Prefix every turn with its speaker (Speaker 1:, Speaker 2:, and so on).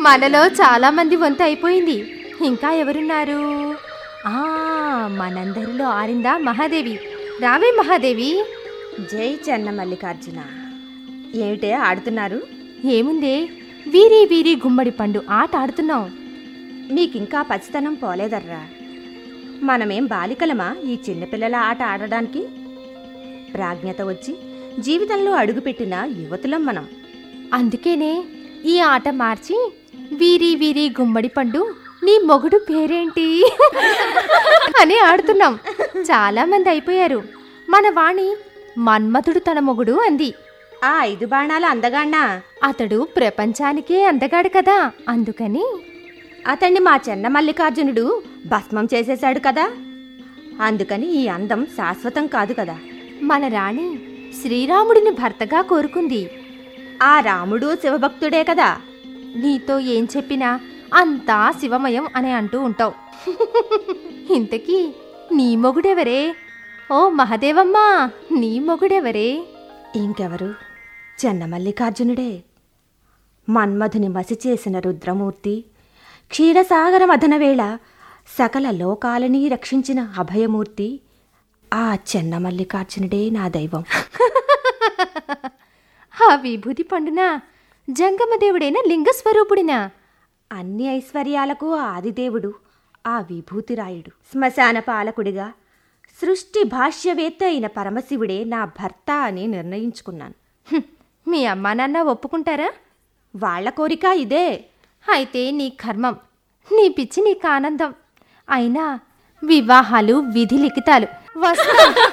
Speaker 1: మనలో చాలా మంది వంతు అయిపోయింది ఇంకా ఎవరున్నారు ఆ మనందరిలో ఆరిందా మహాదేవి రావే మహాదేవి
Speaker 2: జై చెన్న మల్లికార్జున ఏమిటే ఆడుతున్నారు
Speaker 1: ఏముందే వీరి వీరి గుమ్మడి పండు ఆట ఆడుతున్నాం
Speaker 2: మీకింకా పసితనం పోలేదర్రా మనమేం బాలికలమా ఈ చిన్నపిల్లల ఆట ఆడడానికి ప్రాజ్ఞత వచ్చి జీవితంలో అడుగుపెట్టిన యువతులం మనం
Speaker 1: అందుకేనే ఈ ఆట మార్చి వీరి వీరి గుమ్మడి పండు నీ మొగుడు పేరేంటి అని ఆడుతున్నాం చాలా మంది అయిపోయారు మన వాణి మన్మథుడు తన మొగుడు అంది
Speaker 2: ఆ ఐదు బాణాల అందగాణ్ణా
Speaker 1: అతడు ప్రపంచానికే అందగాడు కదా అందుకని
Speaker 2: అతన్ని మా చెన్న మల్లికార్జునుడు భస్మం చేసేశాడు కదా అందుకని ఈ అందం శాశ్వతం కాదు కదా
Speaker 1: మన రాణి శ్రీరాముడిని భర్తగా కోరుకుంది
Speaker 2: ఆ రాముడు శివభక్తుడే కదా
Speaker 1: నీతో ఏం చెప్పినా అంతా శివమయం అని అంటూ ఉంటావు ఇంతకీ నీ మొగుడెవరే ఓ మహదేవమ్మా నీ మొగుడెవరే
Speaker 2: ఇంకెవరు చెన్న మల్లికార్జునుడే మన్మధుని మసి చేసిన రుద్రమూర్తి క్షీరసాగర మదన వేళ సకల లోకాలని రక్షించిన అభయమూర్తి ఆ చెన్న మల్లికార్జునుడే నా దైవం
Speaker 1: ఆ విభూతి పండునా జంగమదేవుడైన లింగస్వరూపుడినా
Speaker 2: అన్ని ఐశ్వర్యాలకు ఆదిదేవుడు ఆ విభూతిరాయుడు శ్మశాన పాలకుడిగా సృష్టి భాష్యవేత్త అయిన పరమశివుడే నా భర్త అని నిర్ణయించుకున్నాను
Speaker 1: హ్మ్, మీ అమ్మా నాన్న ఒప్పుకుంటారా
Speaker 2: వాళ్ళ కోరిక ఇదే
Speaker 1: అయితే నీ కర్మం నీ పిచ్చి నీకు ఆనందం అయినా వివాహాలు విధి లిఖితాలు వస్తా